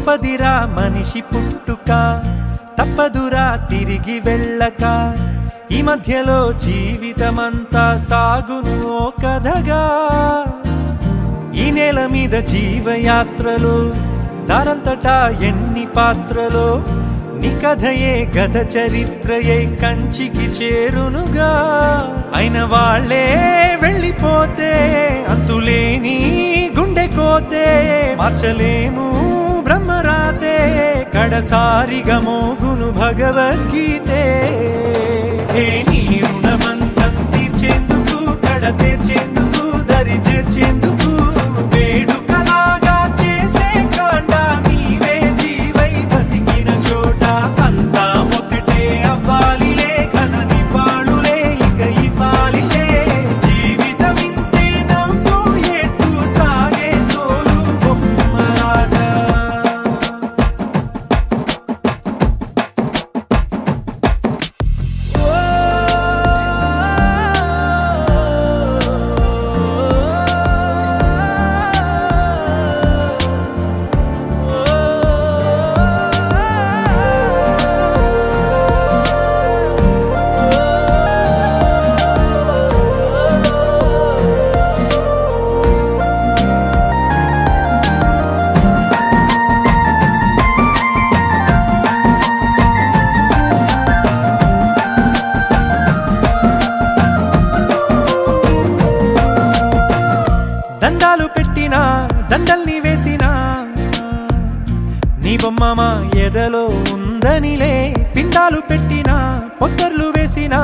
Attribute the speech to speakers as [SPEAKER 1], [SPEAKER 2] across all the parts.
[SPEAKER 1] గొప్పదిరా మనిషి పుట్టుక తప్పదురా తిరిగి వెళ్ళక ఈ మధ్యలో జీవితమంతా సాగును ఓ కథగా ఈ నేల మీద జీవయాత్రలో దారంతటా ఎన్ని పాత్రలో నీ కథయే గత చరిత్రయే కంచికి చేరునుగా అయిన వాళ్ళే వెళ్ళిపోతే అంతులేని గుండె కోతే మార్చలేము బ్రహ్మరాతే కడసారిగా మోగును భగవద్గీతే హే నీ రుణమంతం తీర్చేందుకు కడ తీర్చేందుకు దరి చేర్చేందుకు వేడుకలాగా చేసే కాండ నీవే జీవై బతికిన చోట అంతా ఒకటే అవ్వాలిలే ఘనని వాడులే ఇక ఇవ్వాలిలే జీవితం ఇంతే నవ్వు ఎటు సాగే తోలు బొమ్మలాట దండాలు పెట్టినా దండల్ని వేసినా నీ బొమ్మ మా ఎదలో ఉందనిలే పిండాలు పెట్టినా పొత్తర్లు వేసినా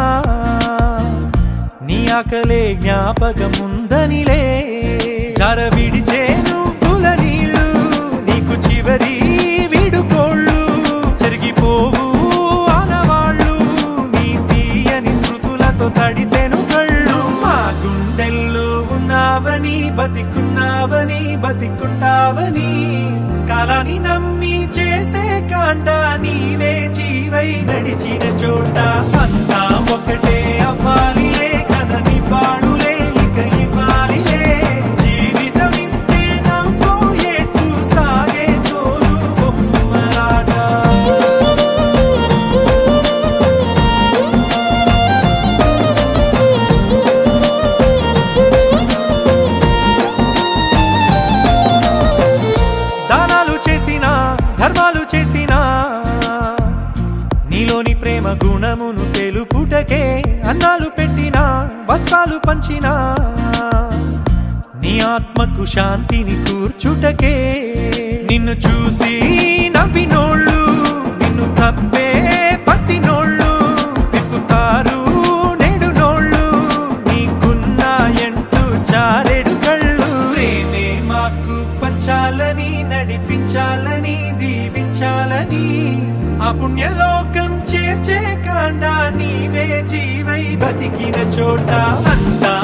[SPEAKER 1] నీ ఆకలే జ్ఞాపకం ఉందనిలే జార విడిచే నువ్వుల నీళ్ళు నీకు చివరి వీడుకోళ్ళు చెరిగిపోవు ఆనవాళ్ళు నీ తీయని స్మృతులతో తడిసెను కళ్ళు మా గుండెల్లో ఉన్నావని బతికున్నావని బతికుంటావని కాలాన్ని నమ్మి చేసే కాండ నీవే జీవై నడిచిన చోట అంతా ఒకటే అవ్వాలిలే కథని పాడులే ఇక ఇవ్వాలిలే జీవితం ఇంతే నవ్వు ఎటు సాగే తోలు బొమ్మలాట దానాలు చేసినా ధర్మాలు చేసినా నీలోని ప్రేమ గుణమును తెలుపుటకే అన్నాలు పెట్టినా వస్త్రాలు పంచినా నీ ఆత్మకు శాంతిని కూర్చుటకే నిన్ను చూసి నవ్వినోళ్ళు నిన్ను తప్పే పట్టినోళ్ళు విప్పుతారు నేడు నోళ్ళు నీకున్న ఎంటూ చారెడు కళ్ళు ప్రేమే మాకు పంచాలని నడిపించాలని దీవించాలని ఆ పుణ్యలోకం చేర్చే కాండా నీవే జీవై బతికిన చోట అంతా